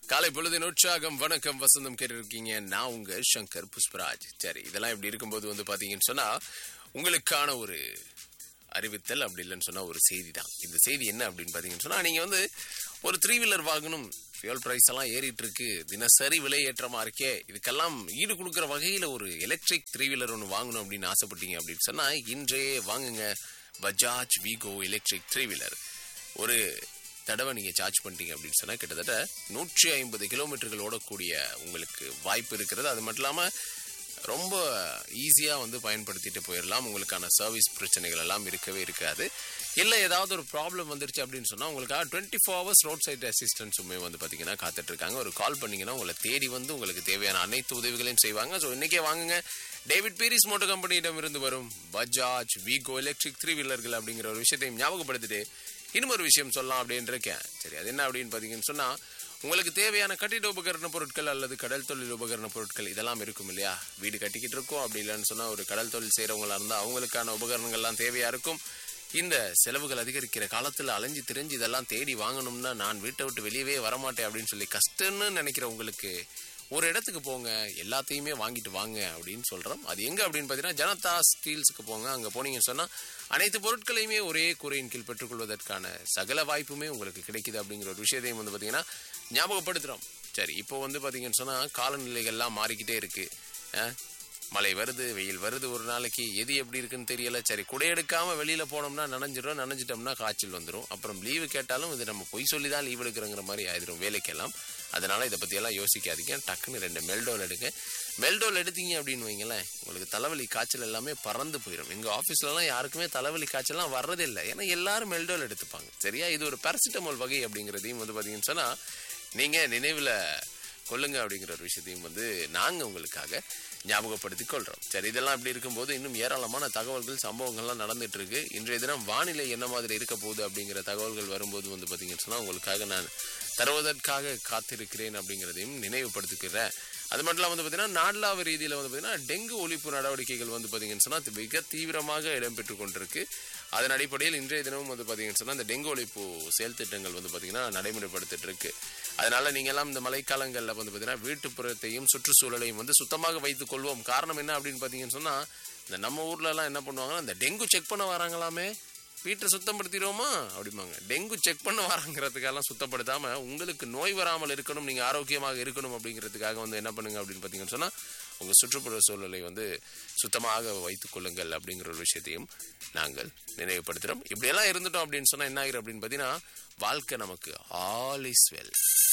காலை பொழுதின் உற்சாகம் வணக்கம் வசந்தம் கேட்டிருக்கீங்க நான் உங்க சங்கர் புஷ்பராஜ் சரி இதெல்லாம் இப்படி இருக்கும்போது வந்து பாத்தீங்கன்னு சொன்னா உங்களுக்கான ஒரு அறிவித்தல் அப்படி இல்லைன்னு சொன்னா ஒரு செய்தி தான் இந்த செய்தி என்ன அப்படின்னு பாத்தீங்கன்னு சொன்னா நீங்க வந்து ஒரு த்ரீ வீலர் வாங்கணும் ஃபியூல் பிரைஸ் எல்லாம் ஏறிட்டு இருக்கு தினசரி விலை ஏற்றமா இருக்கே இதுக்கெல்லாம் ஈடு கொடுக்குற வகையில ஒரு எலக்ட்ரிக் த்ரீ வீலர் ஒன்று வாங்கணும் அப்படின்னு ஆசைப்பட்டீங்க அப்படின்னு சொன்னா இன்றையே வாங்குங்க Bajaj Vego electric three wheeler ஒரு தடவை நீங்கள் சார்ஜ் பண்ணிட்டீங்க அப்படின்னு சொன்னால் கிட்டத்தட்ட நூற்றி ஐம்பது கிலோமீட்டர்கள் ஓடக்கூடிய உங்களுக்கு வாய்ப்பு இருக்கிறது அது மட்டும் இல்லாமல் ரொம்ப ஈஸியாக வந்து பயன்படுத்திட்டு போயிடலாம் உங்களுக்கான சர்வீஸ் பிரச்சனைகள் எல்லாம் இருக்கவே இருக்காது இல்லை ஏதாவது ஒரு ப்ராப்ளம் வந்துருச்சு அப்படின்னு சொன்னால் உங்களுக்காக twenty four hours road side அசிஸ்டன்ஸுமே வந்து பார்த்தீங்கன்னா காத்துட்ருக்காங்க ஒரு கால் பண்ணீங்கன்னா உங்களை தேடி வந்து உங்களுக்கு தேவையான அனைத்து உதவிகளையும் செய்வாங்க ஸோ இன்றைக்கே வாங்குங்க டேவிட் பீரிஸ் மோட்டர் கம்பெனியிடம் இருந்து வரும் பஜாஜ் வீகோ எலக்ட்ரிக் த்ரீ வீலர்கள் அப்படிங்கிற ஒரு விஷயத்தையும் ஞாபகப்படுத்திட்டு இன்னும் ஒரு விஷயம் சொல்லலாம் அப்படின்னு இருக்கேன் சரி அது என்ன அப்படின்னு பார்த்தீங்கன்னு சொன்னா உங்களுக்கு தேவையான கட்டிட உபகரண பொருட்கள் அல்லது கடல் தொழில் உபகரண பொருட்கள் இதெல்லாம் இருக்கும் இல்லையா வீடு கட்டிக்கிட்டு இருக்கோம் அப்படி இல்லைன்னு சொன்னா ஒரு கடல் தொழில் செய்யறவங்களா இருந்தா அவங்களுக்கான உபகரணங்கள்லாம் தேவையா இருக்கும் இந்த செலவுகள் அதிகரிக்கிற காலத்துல அலைஞ்சு திரிஞ்சு இதெல்லாம் தேடி வாங்கணும்னா நான் வீட்டை விட்டு வெளியவே வரமாட்டேன் அப்படின்னு சொல்லி கஷ்டம்னு நினைக்கிற உங்களுக்கு ஒரு இடத்துக்கு போங்க எல்லாத்தையுமே வாங்கிட்டு வாங்க அப்படின்னு சொல்றோம் அது எங்க அப்படின்னு பார்த்தீங்கன்னா ஜனதா ஸ்டீல்ஸுக்கு போங்க அங்க போனீங்கன்னு சொன்னா அனைத்து பொருட்களையுமே ஒரே குறையின் கீழ் பெற்றுக்கொள்வதற்கான சகல வாய்ப்புமே உங்களுக்கு கிடைக்குது அப்படிங்கிற ஒரு விஷயத்தையும் வந்து பார்த்தீங்கன்னா ஞாபகப்படுத்துறோம் சரி இப்போ வந்து பார்த்தீங்கன்னு சொன்னா காலநிலைகள்லாம் மாறிக்கிட்டே இருக்கு அஹ், மழை வருது வெயில் வருது ஒரு நாளைக்கு எது எப்படி இருக்குன்னு தெரியல சரி குடை எடுக்காம வெளியில போனோம்னா நனைஞ்சிடும் நனைஞ்சிட்டோம்னா காய்ச்சல் வந்துடும் அப்புறம் லீவு கேட்டாலும் இது நம்ம பொய் சொல்லி தான் லீவ் எடுக்கிறங்கிற மாதிரி ஆயிடும் வேலைக்கெல்லாம் அதனால இதை பற்றியெல்லாம் யோசிக்காதீங்க டக்குன்னு ரெண்டு மெல்டோல் எடுங்க மெல்டோல் எடுத்தீங்க அப்படின்னு வைங்களேன் உங்களுக்கு தலைவலி காய்ச்சல் எல்லாமே பறந்து போயிடும் எங்கள் ஆஃபீஸ்லலாம் யாருக்குமே தலைவலி காய்ச்சல்லாம் வர்றதே இல்லை ஏன்னா எல்லாரும் மெல்டோல் எடுத்துப்பாங்க சரியா இது ஒரு பேரசிட்டமால் வகை அப்படிங்கிறதையும் வந்து பார்த்தீங்கன்னு சொன்னால் நீங்கள் நினைவில் கொள்ளுங்க அப்படிங்கிற ஒரு விஷயத்தையும் வந்து நாங்கள் உங்களுக்காக ஞாபகப்படுத்தி கொள்கிறோம் சரி இதெல்லாம் இப்படி இருக்கும்போது இன்னும் ஏராளமான தகவல்கள் சம்பவங்கள்லாம் நடந்துட்டு இருக்கு இன்றைய தினம் வானிலை என்ன மாதிரி இருக்க போகுது அப்படிங்கிற தகவல்கள் வரும்போது வந்து பார்த்தீங்கன்னு சொன்னால் உங்களுக்காக நான் தருவதற்காக காத்திருக்கிறேன் அப்படிங்கிறதையும் நினைவுபடுத்திக்கிறேன் அது மட்டும் இல்லாமல் வந்து பார்த்தீங்கன்னா நாடளாவ ரீதியில் வந்து பார்த்தீங்கன்னா டெங்கு ஒழிப்பு நடவடிக்கைகள் வந்து பார்த்தீங்கன்னு சொன்னால் மிக தீவிரமாக இடம்பெற்று கொண்டிருக்கு அதன் அடிப்படையில் இன்றைய தினமும் வந்து பார்த்தீங்கன்னு சொன்னால் இந்த டெங்கு ஒழிப்பு செயல் திட்டங்கள் வந்து பார்த்தீங்கன்னா நடைமுறைப்படுத்திட்டு இருக்கு அதனால நீங்க எல்லாம் இந்த மழைக்காலங்களில் வந்து பார்த்தீங்கன்னா வீட்டுப்புறத்தையும் சுற்றுச்சூழலையும் வந்து சுத்தமாக வைத்துக் கொள்வோம் காரணம் என்ன அப்படின்னு பார்த்தீங்கன்னு சொன்னா இந்த நம்ம ஊர்ல எல்லாம் என்ன பண்ணுவாங்கன்னா இந்த டெங்கு செக் பண்ண வராங்களாமே வீட்டை சுத்தப்படுத்திடுவோமா அப்படிம்பாங்க டெங்கு செக் பண்ண வராங்கிறதுக்கெல்லாம் சுத்தப்படுத்தாம உங்களுக்கு நோய் வராமல் இருக்கணும் நீங்க ஆரோக்கியமாக இருக்கணும் அப்படிங்கிறதுக்காக வந்து என்ன பண்ணுங்க அப்படின்னு பார்த்தீங்கன்னு சொன்னா உங்க சுற்றுப்புற சூழலை வந்து சுத்தமாக வைத்துக் கொள்ளுங்கள் அப்படிங்கிற ஒரு விஷயத்தையும் நாங்கள் நினைவுபடுத்துறோம் இப்படியெல்லாம் இருந்துட்டோம் அப்படின்னு சொன்னா என்ன ஆகிரும் அப்படின்னு பார்த்தீங்கன்னா வாழ்க்கை நமக்கு ஆல் இஸ் வெல்